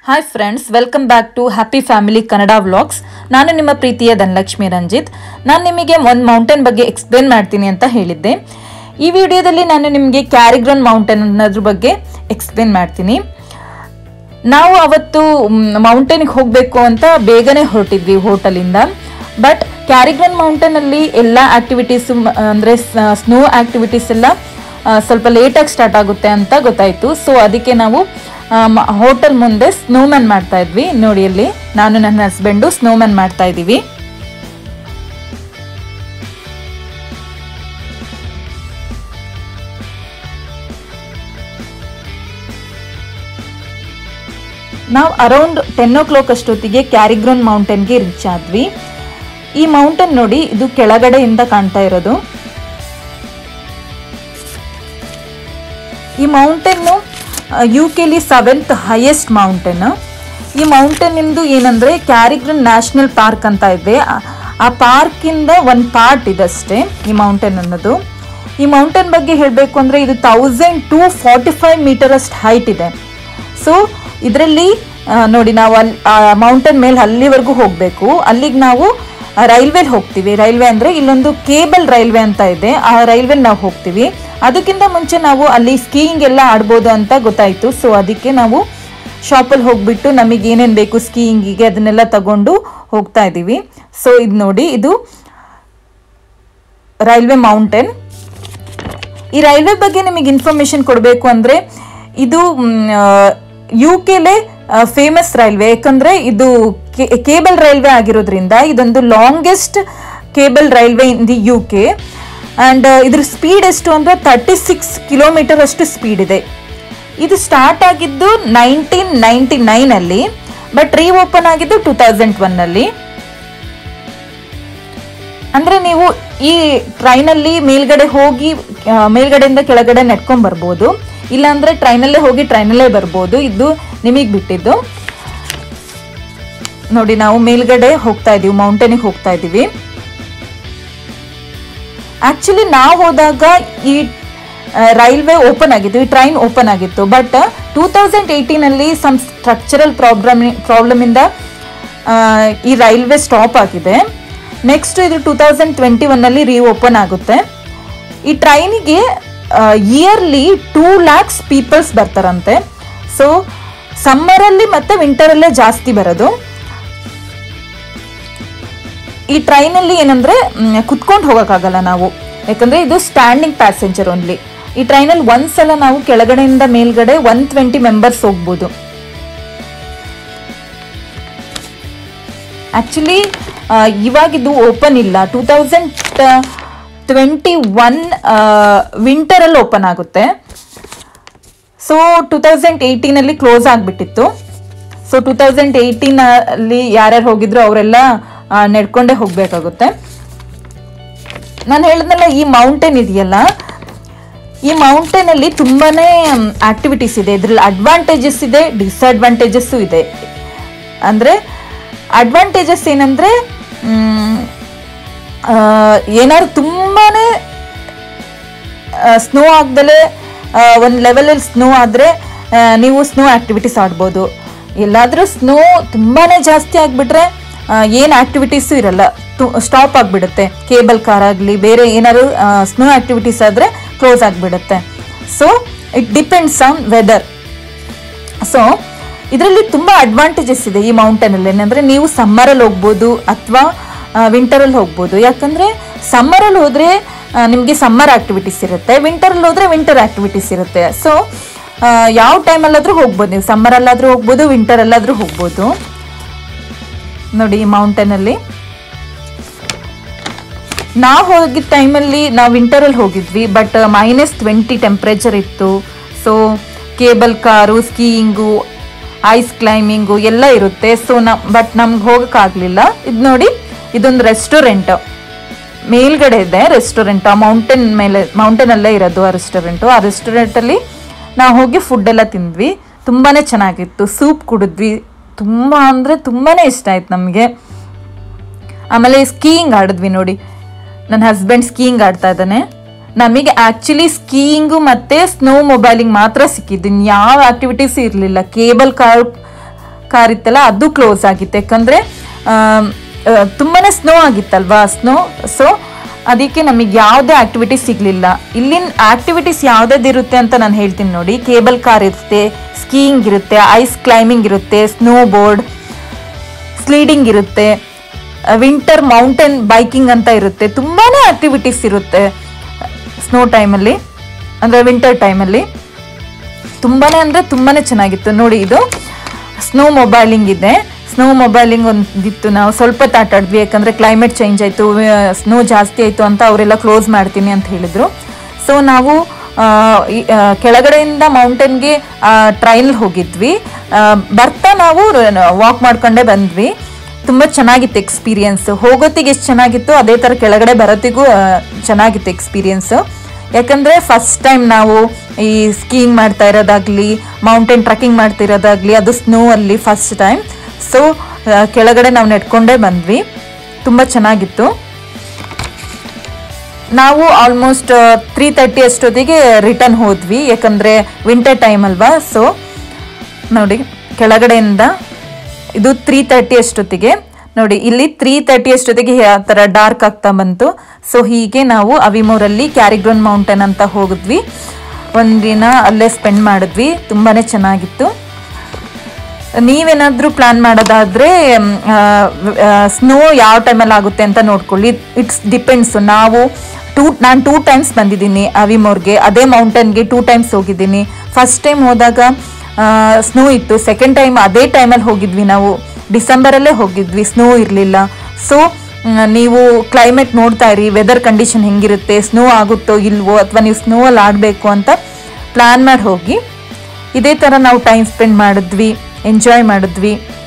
hi friends welcome back to happy family Kannada vlogs ನಾನು ನಿಮ್ಮ ಪ್ರೀತಿಯ ಧನಲಕ್ಷ್ಮಿ ರಂಜಿತ್ ನಾನು ನಿಮಗೆ ಒಂದು ಮೌಂಟೇನ್ ಬಗ್ಗೆ ಎಕ್ಸ್ಪ್ಲೇನ್ ಮಾಡ್ತೀನಿ ಅಂತ ಹೇಳಿದ್ದೆ ಈ ವಿಡಿಯೋದಲ್ಲಿ ನಾನು ನಿಮಗೆ ಕ್ಯಾರಿಗ್ರನ್ ಮೌಂಟೇನ್ ಅನ್ನೋದ್ರ ಬಗ್ಗೆ ಎಕ್ಸ್ಪ್ಲೇನ್ ಮಾಡ್ತೀನಿ ನಾವು ಅವತ್ತು ಮೌಂಟೇನ್ಗೆ ಹೋಗಬೇಕು ಅಂತ ಬೇಗನೆ ಹೊರಟಿದ್ವಿ ಹೋಟೆಲಿಂದ ಬಟ್ ಕ್ಯಾರಿಗ್ರನ್ ಮೌಂಟೇನಲ್ಲಿ ಎಲ್ಲ ಆಕ್ಟಿವಿಟೀಸು ಅಂದರೆ ಸ್ನೋ ಆಕ್ಟಿವಿಟೀಸ್ ಎಲ್ಲ ಆ, ಸ್ವಲ್ಪ ಲೇಟಾಗಿ ಸ್ಟಾರ್ಟ್ ಆಗುತ್ತೆ ಅಂತ ಗೊತ್ತಾಯಿತು ಸೊ ಅದಕ್ಕೆ ನಾವು ಹೋಟೆಲ್ ಮುಂದೆ ಸ್ನೋಮ್ಯಾನ್ ಮಾಡ್ತಾ ಇದ್ವಿ ನೋಡಿ ಅಲ್ಲಿ ನಾನು ನನ್ನ ಹಸ್ಬೆಂಡು ಸ್ನೋಮ್ಯಾನ್ ಮಾಡ್ತಾ ಇದ್ದೀವಿ ನಾವು ಅರೌಂಡ್ ಟೆನ್ ಓ ಕ್ಲಾಕ್ ಅಷ್ಟೊತ್ತಿಗೆ ಕ್ಯಾರಿಗ್ರೋನ್ ಮೌಂಟೇನ್ಗೆ ರೀಚ್ ಆದ್ವಿ ಈ ಮೌಂಟೇನ್ ನೋಡಿ ಇದು ಕೆಳಗಡೆಯಿಂದ ಕಾಣ್ತಾ ಇರೋದು ಈ ಮೌಂಟೇನು ಯು ಕೆಲಿ ಸೆವೆಂತ್ ಹೈಯೆಸ್ಟ್ ಮೌಂಟೇನ್ ಈ ಮೌಂಟೇನ್ ಇಂದು ಏನಂದ್ರೆ ಕ್ಯಾರಿಗ್ರನ್ ನ್ಯಾಷನಲ್ ಪಾರ್ಕ್ ಅಂತ ಇದೆ ಆ- ಆ ಪಾರ್ಕಿಂದ ಒಂದು ಪಾರ್ಟ್ ಇದಷ್ಟೇ ಈ ಮೌಂಟೇನ್ ಅನ್ನೋದು ಈ ಮೌಂಟೇನ್ ಬಗ್ಗೆ ಹೇಳಬೇಕು ಅಂದ್ರೆ ಇದು thousand two forty five metre ಅಷ್ಟು ಹೈಟ್ ಇದೆ ಸೊ ಇದರಲ್ಲಿ ನೋಡಿ ನಾವು ಅಲ್ಲಿ ಮೌಂಟೇನ್ ಮೇಲೆ ಅಲ್ಲಿವರೆಗೂ ಹೋಗಬೇಕು ಅಲ್ಲಿಗೆ ನಾವು ರೈಲ್ವೆಲಿ ಹೋಗ್ತೀವಿ ರೈಲ್ವೆ ಅಂದರೆ ಇಲ್ಲೊಂದು ಕೇಬಲ್ ರೈಲ್ವೆ ಅಂತ ಇದೆ ಆ ರೈಲ್ವೆ ನಾವು ಹೋಗ್ತೀವಿ ಅದಕ್ಕಿಂತ ಮುಂಚೆ ನಾವು ಅಲ್ಲಿ ಸ್ಕೀಯಿಂಗ್ ಎಲ್ಲ ಆಡ್ಬೋದು ಅಂತ ಗೊತ್ತಾಯಿತು ಸೊ ಅದಕ್ಕೆ ನಾವು ಶಾಪಲ್ಲಿ ಹೋಗ್ಬಿಟ್ಟು ನಮಗೆ ಏನೇನು ಬೇಕು ಸ್ಕೀಯಿಂಗಿಗೆ ಅದನ್ನೆಲ್ಲ ತಗೊಂಡು ಹೋಗ್ತಾ ಇದ್ದೀವಿ ಸೊ ಇದು ನೋಡಿ ಇದು ರೈಲ್ವೆ ಮೌಂಟೇನ್ ಈ ರೈಲ್ವೆ ಬಗ್ಗೆ ನಿಮಗೆ ಇನ್ಫಾರ್ಮೇಶನ್ ಕೊಡಬೇಕು ಅಂದರೆ ಇದು ಯು ಕೆಲೆ ಫೇಮಸ್ ರೈಲ್ವೆ ಯಾಕಂದರೆ ಇದು ಕೇಬಲ್ ರೈಲ್ವೆ ಆಗಿರೋದ್ರಿಂದ ಇದೊಂದು longest cable railway in the U K and ಇದ್ರ ಸ್ಪೀಡ್ ಎಷ್ಟು ಅಂದರೆ ತರ್ಟಿ ಸಿಕ್ಸ್ ಕಿಲೋಮೀಟರ್ ಅಷ್ಟು ಸ್ಪೀಡ್ ಇದೆ ಇದು ಸ್ಟಾರ್ಟ್ ಆಗಿದ್ದು ನೈನ್ಟೀನ್ ನೈಂಟಿ ನೈನಲ್ಲಿ ಬಟ್ ರೀ ಓಪನ್ ಆಗಿದ್ದು ಟೂ ತೌಸಂಡ್ ಒನ್ನಲ್ಲಿ ಅಂದ್ರೆ ನೀವು ಈ ಟ್ರೈನಲ್ಲಿ ಮೇಲ್ಗಡೆ ಹೋಗಿ ಆ, ಮೇಲ್ಗಡೆಯಿಂದ ಕೆಳಗಡೆ ನೆಟ್ಕೊಂಡ್ ಬರ್ಬೋದು ಇಲ್ಲಾಂದ್ರೆ ಟ್ರೈನಲ್ಲೇ ಹೋಗಿ ಟ್ರೈನಲ್ಲೇ ಬರ್ಬೋದು ಇದು ನಿಮಗೆ ಬಿಟ್ಟಿದ್ದು ನೋಡಿ ನಾವು ಮೇಲ್ಗಡೆ ಹೋಗ್ತಾ ಇದೀವಿ ಮೌಂಟೇನಿಗೆ ಹೋಗ್ತಾ ಇದೀವಿ ಆಕ್ಚುಲಿ ನಾವು ಹೋದಾಗ ಈ ರೈಲ್ವೆ ಓಪನ್ ಆಗಿತ್ತು ಈ ಟ್ರೈನ್ ಓಪನ್ ಆಗಿತ್ತು ಬಟ್ ಟೂ ತೌಸಂಡ್ ಏಯ್ಟೀನಲ್ಲಿ ಸಮ್ ಸ್ಟ್ರಕ್ಚರಲ್ ಪ್ರಾಬ್ಲಮ್ ಪ್ರಾಬ್ಲಮಿಂದ ಈ ರೈಲ್ವೆ ಸ್ಟಾಪ್ ಆಗಿದೆ ನೆಕ್ಸ್ಟ್ ಇದು ಟೂ ತೌಸಂಡ್ ಟ್ವೆಂಟಿ ಒನ್ನಲ್ಲಿ ರೀ ಓಪನ್ ಆಗುತ್ತೆ ಈ ಟ್ರೈನಿಗೆ ಇಯರ್ಲಿ ಟೂ ಲ್ಯಾಕ್ಸ್ ಪೀಪಲ್ಸ್ ಬರ್ತಾರಂತೆ ಸೊ ಸಮ್ಮರಲ್ಲಿ ಮತ್ತು ವಿಂಟರಲ್ಲೇ ಜಾಸ್ತಿ ಬರೋದು ಈ ಟ್ರೈನಲ್ಲಿ ಏನಂದ್ರೆ ಕುತ್ಕೊಂಡು ಹೋಗೋಕ್ಕಾಗಲ್ಲ ನಾವು ಯಾಕಂದ್ರೆ ಇದು ಸ್ಟ್ಯಾಂಡಿಂಗ್ ಪ್ಯಾಸೆಂಜರ್ ಓನ್ಲಿ ಈ ಟ್ರೈನಲ್ಲಿ ಒಂದ್ಸಲ ನಾವು ಕೆಳಗಡೆಯಿಂದ ಮೇಲ್ಗಡೆ ಒನ್ ಟ್ವೆಂಟಿ ಮೆಂಬರ್ಸ್ ಹೋಗ್ಬೋದು ಆಕ್ಚುಲಿ ಇವಾಗಿದ್ದು ಓಪನ್ ಇಲ್ಲ ಟೂ ತೌಸಂಡ್ ಟ್ವೆಂಟಿ ಒನ್ ವಿಂಟರಲ್ಲಿ ಓಪನ್ ಆಗುತ್ತೆ ಸೊ ಟೂ ತೌಸಂಡ್ ಏಯ್ಟೀನಲ್ಲಿ ಕ್ಲೋಸ್ ಆಗಿಬಿಟ್ಟಿತ್ತು ಸೊ ಟೂ ತೌಸಂಡ್ ಏಯ್ಟೀನಲ್ಲಿ ಯಾರ್ಯಾರು ಹೋಗಿದ್ರು ಅವರೆಲ್ಲ ನಡ್ಕೊಂಡೇ ಹೋಗಬೇಕಾಗುತ್ತೆ ನಾನು ಹೇಳಿದ್ನಲ್ಲ ಈ ಮೌಂಟೇನ್ ಇದೆಯಲ್ಲ ಈ ಮೌಂಟೇನಲ್ಲಿ ತುಂಬಾನೇ ಆಕ್ಟಿವಿಟೀಸ್ ಇದೆ ಇದ್ರಲ್ಲಿ ಅಡ್ವಾಂಟೇಜಸ್ ಇದೆ ಡಿಸ್ಅಡ್ವಾಂಟೇಜಸ್ಸು ಇದೆ ಅಂದರೆ ಅಡ್ವಾಂಟೇಜಸ್ ಏನಂದರೆ ಏನಾದ್ರು ತುಂಬಾನೇ ಸ್ನೋ ಆಗ್ದಲೇ ಒಂದು ಲೆವೆಲಲ್ಲಿ ಸ್ನೋ ಆದರೆ ನೀವು ಸ್ನೋ ಆಕ್ಟಿವಿಟೀಸ್ ಆಡ್ಬೋದು ಎಲ್ಲಾದರೂ ಸ್ನೋ ತುಂಬಾ ಜಾಸ್ತಿ ಆಗಿಬಿಟ್ರೆ ಏನು ಆಕ್ಟಿವಿಟೀಸು ಇರಲ್ಲ ಸ್ಟಾಪ್ ಆಗಿಬಿಡುತ್ತೆ ಕೇಬಲ್ ಕಾರ್ ಆಗಲಿ ಬೇರೆ ಏನಾದ್ರು ಸ್ನೋ ಆಕ್ಟಿವಿಟೀಸ್ ಆದರೆ ಕ್ಲೋಸ್ ಆಗಿಬಿಡುತ್ತೆ so it depends on weather so ಇದರಲ್ಲಿ ತುಂಬ ಅಡ್ವಾಂಟೇಜಸ್ ಇದೆ ಈ ಮೌಂಟೇನಲ್ಲಿ ಏನಂದರೆ ನೀವು ಸಮ್ಮರಲ್ಲಿ ಹೋಗ್ಬೋದು ಅಥವಾ ವಿಂಟರಲ್ಲಿ ಹೋಗ್ಬೋದು ಯಾಕಂದರೆ ಸಮ್ಮರಲ್ಲಿ ಹೋದರೆ ನಿಮಗೆ ಸಮ್ಮರ್ ಆಕ್ಟಿವಿಟೀಸ್ ಇರುತ್ತೆ ವಿಂಟರಲ್ಲಿ ಹೋದರೆ ವಿಂಟರ್ ಆಕ್ಟಿವಿಟೀಸ್ ಇರುತ್ತೆ ಸೊ ಯಾವ ಟೈಮಲ್ಲಾದರೂ ಹೋಗ್ಬೋದು ನೀವು ಸಮ್ಮರಲ್ಲಾದರೂ ಹೋಗ್ಬೋದು ವಿಂಟರಲ್ಲಾದರೂ ಹೋಗ್ಬೋದು ನೋಡಿ ಈ ಮೌಂಟೇನಲ್ಲಿ ನಾವು ಹೋಗಿದ್ದ ಟೈಮಲ್ಲಿ ನಾವು ವಿಂಟರಲ್ಲಿ ಹೋಗಿದ್ವಿ ಬಟ್ ಮೈನಸ್ ಟ್ವೆಂಟಿ ಟೆಂಪ್ರೇಚರ್ ಇತ್ತು so cable car skiing ice climbing ಎಲ್ಲ ಇರುತ್ತೆ ಸೊ ನ ಬಟ್ ನಮ್ಗೆ ಹೋಗೋಕ್ಕಾಗಲಿಲ್ಲ ಇದು ನೋಡಿ ಇದೊಂದು ರೆಸ್ಟೋರೆಂಟ್ ಮೇಲ್ಗಡೆ ಇದೆ ರೆಸ್ಟೋರೆಂಟ್ ಆ ಮೌಂಟೇನ್ ಮೇಲೆ ಮೌಂಟೇನಲ್ಲೇ ಇರೋದು ಆ ರೆಸ್ಟೋರೆಂಟು ಆ ರೆಸ್ಟೋರೆಂಟಲ್ಲಿ ನಾವು ಹೋಗಿ ಫುಡ್ ಎಲ್ಲ ತಿಂದ್ವಿ ತುಂಬಾ ಚೆನ್ನಾಗಿತ್ತು ಸೂಪ್ ಕುಡಿದ್ವಿ ತುಂಬ ಅಂದರೆ ತುಂಬಾ ಇಷ್ಟ ಆಯ್ತು ನಮಗೆ ಆಮೇಲೆ ಸ್ಕೀಯಿಂಗ್ ಆಡಿದ್ವಿ ನೋಡಿ ನನ್ನ ಹಸ್ಬೆಂಡ್ ಸ್ಕೀಯಿಂಗ್ ಆಡ್ತಾ ಇದ್ದಾನೆ ನಮಗೆ ಆಕ್ಚುಲಿ ಸ್ಕೀಯಿಂಗು ಮತ್ತೆ ಸ್ನೋ ಮೊಬೈಲಿಂಗ್ ಮಾತ್ರ ಸಿಕ್ಕಿದ್ದು ಯಾವ ಆಕ್ಟಿವಿಟೀಸ್ ಇರಲಿಲ್ಲ ಕೇಬಲ್ ಕಾರ್ ಕಾರ್ ಇತ್ತಲ್ಲ ಅದು ಕ್ಲೋಸ್ ಆಗಿತ್ತು ಯಾಕಂದರೆ ತುಂಬಾ ಸ್ನೋ ಆಗಿತ್ತಲ್ವಾ ಸ್ನೋ ಸೊ ಅದಕ್ಕೆ ನಮಗೆ ಯಾವುದೇ ಆಕ್ಟಿವಿಟಿ ಸಿಗಲಿಲ್ಲ ಇಲ್ಲಿನ ಆಕ್ಟಿವಿಟೀಸ್ ಯಾವುದಿರುತ್ತೆ ಅಂತ ನಾನು ಹೇಳ್ತೀನಿ ನೋಡಿ ಕೇಬಲ್ ಕಾರ್ ಇರುತ್ತೆ ಸ್ಕೀಯಿಂಗ್ ಇರುತ್ತೆ ಐಸ್ ಕ್ಲೈಂಬಿಂಗ್ ಇರುತ್ತೆ ಸ್ನೋ ಬೋರ್ಡ್ ಸ್ಲೀಡಿಂಗ್ ಇರುತ್ತೆ ವಿಂಟರ್ ಮೌಂಟೇನ್ ಬೈಕಿಂಗ್ ಅಂತ ಇರುತ್ತೆ ತುಂಬಾ ಆಕ್ಟಿವಿಟೀಸ್ ಇರುತ್ತೆ ಸ್ನೋ ಟೈಮಲ್ಲಿ ಅಂದರೆ ವಿಂಟರ್ ಟೈಮಲ್ಲಿ ತುಂಬಾ ಅಂದರೆ ತುಂಬಾ ಚೆನ್ನಾಗಿತ್ತು ನೋಡಿ ಇದು ಸ್ನೋ ಮೊಬೈಲಿಂಗ್ ಇದೆ ಸ್ನೋ ಮೊಬೈಲಿಂಗ್ ಒಂದಿತ್ತು ನಾವು ಸ್ವಲ್ಪ ಹೊತ್ತು ಆಟ ಆಡಿದ್ವಿ ಯಾಕಂದರೆ ಕ್ಲೈಮೇಟ್ ಚೇಂಜ್ ಆಯಿತು ಸ್ನೋ ಜಾಸ್ತಿ ಆಯಿತು ಅಂತ ಅವರೆಲ್ಲ ಕ್ಲೋಸ್ ಮಾಡ್ತೀನಿ ಅಂತ ಹೇಳಿದರು ಸೊ ನಾವು ಆ, ಈ, ಆ, ಕೆಳಗಡೆಯಿಂದ ಮೌಂಟೇನ್ಗೆ ಟ್ರೈನಲ್ಲಿ ಹೋಗಿದ್ವಿ ಆ, ಬರ್ತಾ ನಾವು ವಾಕ್ ಮಾಡ್ಕೊಂಡೇ ಬಂದ್ವಿ ತುಂಬ ಚೆನ್ನಾಗಿತ್ತು ಎಕ್ಸ್ಪೀರಿಯನ್ಸ್ ಹೋಗೋತ್ತಿಗೆ ಎಷ್ಟು ಚೆನ್ನಾಗಿತ್ತು ಅದೇ ಥರ ಕೆಳಗಡೆ ಬರೋತ್ತಿಗೂ ಆ, ಚೆನ್ನಾಗಿತ್ತು ಎಕ್ಸ್ಪೀರಿಯನ್ಸ್ ಯಾಕಂದರೆ ಫಸ್ಟ್ ಟೈಮ್ ನಾವು ಈ ಸ್ಕೀಯಿಂಗ್ ಮಾಡ್ತಾ ಇರೋದಾಗ್ಲಿ ಮೌಂಟೇನ್ ಟ್ರಕ್ಕಿಂಗ್ ಮಾಡ್ತಾ ಇರೋದಾಗ್ಲಿ ಅದು ಸ್ನೋ ಅಲ್ಲಿ ಫಸ್ಟ್ ಟೈಮ್ ಸೊ ಕೆಳಗಡೆ ನಾವು ನೆಟ್ಕೊಂಡೇ ಬಂದ್ವಿ ತುಂಬ ಚೆನ್ನಾಗಿತ್ತು ನಾವು ಆಲ್ಮೋಸ್ಟ್ ತ್ರೀ ತರ್ಟಿ ಅಷ್ಟೊತ್ತಿಗೆ ರಿಟರ್ನ್ ಹೋದ್ವಿ ಯಾಕಂದರೆ ವಿಂಟರ್ ಟೈಮ್ ಅಲ್ವಾ ಸೊ ನೋಡಿ ಕೆಳಗಡೆಯಿಂದ ಇದು ತ್ರೀ ತರ್ಟಿ ಅಷ್ಟೊತ್ತಿಗೆ ನೋಡಿ ಇಲ್ಲಿ ತ್ರೀ ತರ್ಟಿ ಅಷ್ಟೊತ್ತಿಗೆ ಆ ಥರ ಡಾರ್ಕ್ ಆಗ್ತಾ ಬಂತು ಸೊ ಹೀಗೆ ನಾವು ಅವಿಮೂರಲ್ಲಿ ಕ್ಯಾರಿಗ್ರೋನ್ ಮೌಂಟೇನ್ ಅಂತ ಹೋಗಿದ್ವಿ ಒಂದಿನ ಅಲ್ಲೇ ಸ್ಪೆಂಡ್ ಮಾಡಿದ್ವಿ ತುಂಬಾ ಚೆನ್ನಾಗಿತ್ತು ನೀವೇನಾದರೂ ಪ್ಲಾನ್ ಮಾಡೋದಾದರೆ ಸ್ನೋ ಯಾವ ಟೈಮಲ್ಲಿ ಆಗುತ್ತೆ ಅಂತ ನೋಡ್ಕೊಳ್ಳಿ ಇಟ್ಸ್ ಡಿಪೆಂಡ್ಸ್ ನಾವು ಟೂ ನಾನು ಟೂ ಟೈಮ್ಸ್ ಬಂದಿದ್ದೀನಿ ಅವಿಮೋರ್ಗೆ ಅದೇ ಮೌಂಟೇನ್ಗೆ ಟೂ ಟೈಮ್ಸ್ ಹೋಗಿದ್ದೀನಿ ಫಸ್ಟ್ ಟೈಮ್ ಹೋದಾಗ ಸ್ನೋ ಇತ್ತು ಸೆಕೆಂಡ್ ಟೈಮ್ ಅದೇ ಟೈಮಲ್ಲಿ ಹೋಗಿದ್ವಿ ನಾವು ಡಿಸೆಂಬರಲ್ಲೇ ಹೋಗಿದ್ವಿ ಸ್ನೋ ಇರಲಿಲ್ಲ ಸೊ ನೀವು ಕ್ಲೈಮೇಟ್ ನೋಡ್ತಾ ಇರಿ ವೆದರ್ ಕಂಡೀಷನ್ ಹೆಂಗಿರುತ್ತೆ ಸ್ನೋ ಆಗುತ್ತೋ ಇಲ್ವೋ ಅಥವಾ ನೀವು ಸ್ನೋ ಅಲ್ಲಿ ಆಡಬೇಕು ಅಂತ ಪ್ಲ್ಯಾನ್ ಮಾಡಿ ಹೋಗಿ ಇದೇ ಥರ ನಾವು ಟೈಮ್ ಸ್ಪೆಂಡ್ ಮಾಡಿದ್ವಿ ಎಂಜಾಯ್ ಮಾಡಿದ್ವಿ